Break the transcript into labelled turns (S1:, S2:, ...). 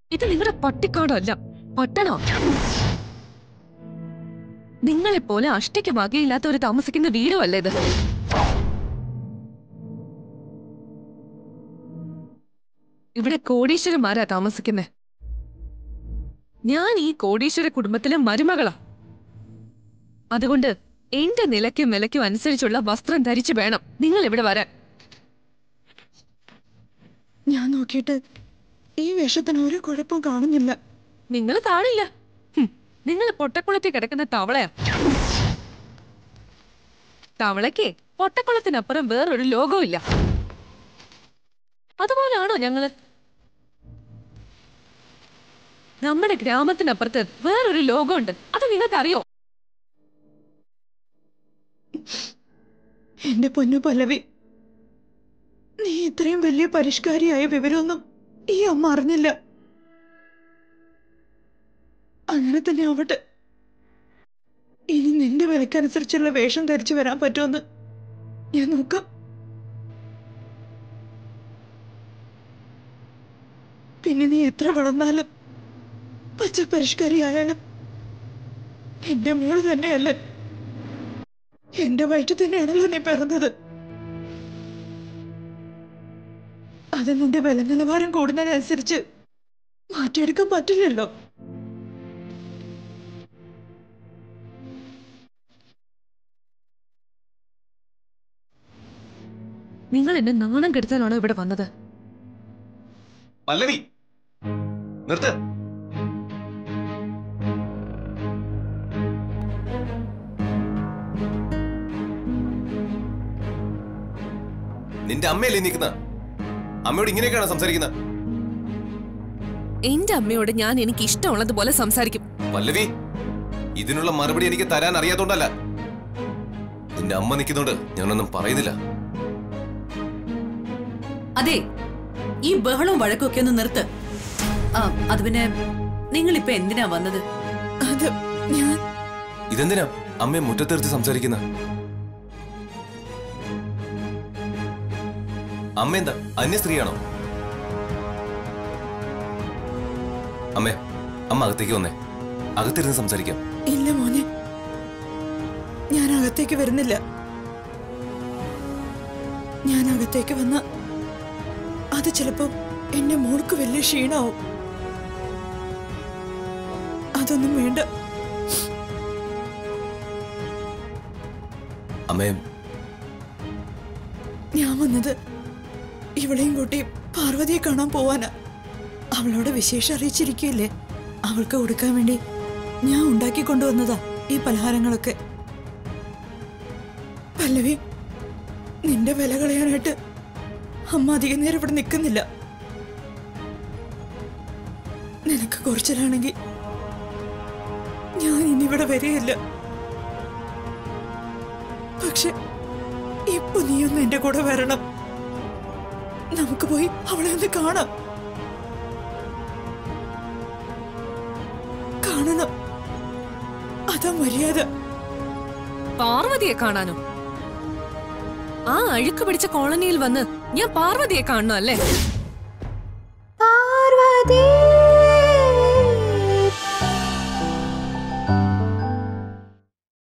S1: ഇത് നിങ്ങളുടെ പട്ടിക്കാടല്ല പട്ടണോ നിങ്ങളെ പോലെ അഷ്ടയ്ക്ക് വകയില്ലാത്തവർ താമസിക്കുന്ന വീടും അല്ലേ ഇത് ഇവിടെ കോടീശ്വരന്മാരാ താമസിക്കുന്നേ ഞാൻ ഈ കോടീശ്വര കുടുംബത്തിലെ മരുമകളാ അതുകൊണ്ട് എന്റെ നിലയ്ക്കും വിലയ്ക്കും അനുസരിച്ചുള്ള വസ്ത്രം ധരിച്ചു വേണം നിങ്ങൾ ഇവിടെ വരാൻ
S2: ഞാൻ നോക്കിയിട്ട് ഈ വേഷത്തിന് ഒരു കുഴപ്പവും കാണുന്നില്ല
S1: നിങ്ങൾ കാണില്ല ഹും, നിങ്ങൾ പൊട്ടക്കുളത്തിൽ കിടക്കുന്ന തവളയാ തവളയ്ക്ക് പൊട്ടക്കുളത്തിനപ്പുറം വേറൊരു ലോകവും ഇല്ല അതുപോലാണോ ഞങ്ങള് നമ്മുടെ ഗ്രാമത്തിനപ്പുറത്ത് വേറൊരു ലോകമുണ്ട് അത് നിങ്ങൾക്കറിയോ
S2: എന്റെ പൊന്നു പല്ലവി നീ ഇത്രയും വലിയ പരിഷ്കാരിയായ വിവരമൊന്നും ഈ അമ്മ അറിഞ്ഞില്ല അങ്ങനെ തന്നെ ആവട്ടെ ഇനി നിന്റെ വിലക്കനുസരിച്ചുള്ള വേഷം ധരിച്ചു വരാൻ പറ്റുമെന്ന് ഞാൻ നോക്കാം പിന്നെ നീ എത്ര വളർന്നാലും പച്ച പരിഷ്കാരിയായാലും എന്റെ മോള് തന്നെയല്ലേ എന്റെ വയറ്റിൽ തന്നെയാണല്ലോ നീ പിറന്നത് അത് നിന്റെ വില നിലവാരം കൂടുന്നതിനനുസരിച്ച് മാറ്റിയെടുക്കാൻ പറ്റില്ലല്ലോ
S1: നിങ്ങൾ എന്നെ നാണം കെടുത്താനാണോ ഇവിടെ വന്നത്
S3: പല്ലവി നിർത്ത് നിന്റെ അമ്മയല്ലേ നിൽക്കുന്ന അമ്മയോട് ഇങ്ങനെയൊക്കെയാണ് സംസാരിക്കുന്നത്
S1: എന്റെ അമ്മയോട് ഞാൻ എനിക്ക് ഇഷ്ടമുള്ളതുപോലെ സംസാരിക്കും
S3: പല്ലവി ഇതിനുള്ള മറുപടി എനിക്ക് തരാൻ അറിയാത്തോണ്ടല്ല നിന്റെ അമ്മ നിൽക്കുന്നോണ്ട് ഞാനൊന്നും പറയുന്നില്ല
S4: അതെ ഈ ബഹളവും വഴക്കൊക്കെ ഒന്ന് നിർത്ത് ആ അത് പിന്നെ നിങ്ങൾ ഇപ്പൊ എന്തിനാ വന്നത്
S2: അത് ഞാൻ
S3: ഇതെന്തിനാ അമ്മയെ മുറ്റത്തെടുത്ത് സംസാരിക്കുന്ന അമ്മ എന്താ അന്യ സ്ത്രീയാണോ അമ്മേ അമ്മ അകത്തേക്ക് വന്നേ അകത്തിരുന്ന് സംസാരിക്കാം
S2: ഇല്ല മോനെ ഞാൻ അകത്തേക്ക് വരുന്നില്ല ഞാൻ അകത്തേക്ക് വന്ന അത് ചിലപ്പോ എന്റെ മോൾക്ക് വലിയ ക്ഷീണാവും അതൊന്നും വേണ്ട
S3: അമ്മേ
S2: ഞാൻ വന്നത് ഇവളെയും കൂട്ടി പാർവതിയെ കാണാൻ പോവാനാ അവളോട് വിശേഷം അറിയിച്ചിരിക്കുകയല്ലേ അവൾക്ക് കൊടുക്കാൻ വേണ്ടി ഞാൻ ഉണ്ടാക്കി കൊണ്ടുവന്നതാ ഈ പലഹാരങ്ങളൊക്കെ പല്ലവി നിന്റെ വില കളയാനായിട്ട് അമ്മ അധികം നേരം ഇവിടെ നിൽക്കുന്നില്ല നിനക്ക് കുറച്ചിലാണെങ്കിൽ ഞാൻ ഇനി ഇവിടെ വരികയില്ല പക്ഷെ ഇപ്പൊ നീയൊന്ന് എന്റെ കൂടെ വരണം നമുക്ക് പോയി അവളെ ഒന്ന് കാണാം കാണണം അതാ മര്യാദ
S1: പാർവതിയെ കാണാനോ ആ അഴുക്ക് പിടിച്ച കോളനിയിൽ വന്ന് ഞാൻ പാർവതിയെ കാണണം അല്ലേ
S5: പാർവതി